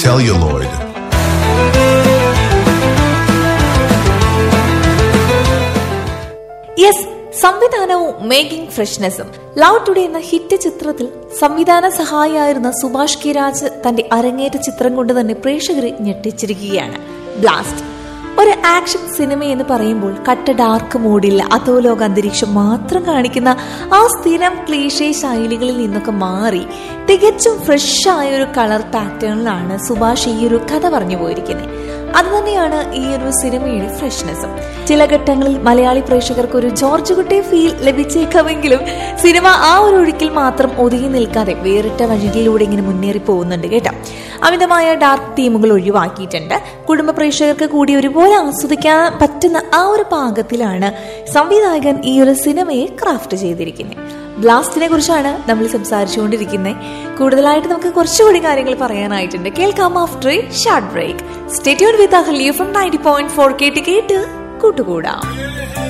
celluloid. Yes സംവിധാനവും making ഫ്രഷ്നെസ്സും love today എന്ന ഹിറ്റ് ചിത്രത്തിൽ സംവിധാന സഹായിയായിരുന്ന സുഭാഷ് കെ രാജ് തന്റെ അരങ്ങേറ്റ ചിത്രം കൊണ്ട് തന്നെ പ്രേക്ഷകരെ ഞെട്ടിച്ചിരിക്കുകയാണ് ബ്ലാസ്റ്റ് ഒരു ആക്ഷൻ സിനിമ എന്ന് പറയുമ്പോൾ കട്ട ഡാർക്ക് മൂഡിൽ അധോലോക അന്തരീക്ഷം മാത്രം കാണിക്കുന്ന ആ സ്ഥിരം ക്ലീഷേ ശൈലികളിൽ നിന്നൊക്കെ മാറി തികച്ചും ഫ്രഷ് ആയ ഒരു കളർ പാറ്റേണിലാണ് സുഭാഷ് ഈ ഒരു കഥ പറഞ്ഞു പോയിരിക്കുന്നത് അത് തന്നെയാണ് ഈ ഒരു സിനിമയുടെ ഫ്രഷ്നെസ്സും ചില ഘട്ടങ്ങളിൽ മലയാളി പ്രേക്ഷകർക്ക് ഒരു ജോർജ് കുട്ടി ഫീൽ ലഭിച്ചേക്കാമെങ്കിലും സിനിമ ആ ഒരു ഒഴുക്കിൽ മാത്രം ഒതുങ്ങി നിൽക്കാതെ വേറിട്ട വഴികളിലൂടെ ഇങ്ങനെ മുന്നേറി പോകുന്നുണ്ട് കേട്ടോ അമിതമായ ഡാർക്ക് തീമുകൾ ഒഴിവാക്കിയിട്ടുണ്ട് കുടുംബ പ്രേക്ഷകർക്ക് കൂടി ഒരുപോലെ ആസ്വദിക്കാൻ പറ്റുന്ന ആ ഒരു പാകത്തിലാണ് സംവിധായകൻ ഈ ഒരു സിനിമയെ ക്രാഫ്റ്റ് ചെയ്തിരിക്കുന്നത് ബ്ലാസ്റ്റിനെ കുറിച്ചാണ് നമ്മൾ സംസാരിച്ചുകൊണ്ടിരിക്കുന്നത് കൂടുതലായിട്ട് നമുക്ക് കുറച്ചുകൂടി കാര്യങ്ങൾ പറയാനായിട്ടുണ്ട് കേൾക്കാം after a short break stay tuned with അഹല്യൂ ഫ്രം നയൻറ്റി പോയിന്റ് ഫോർ കേട്ട് കേട്ട് കൂട്ടുകൂടാം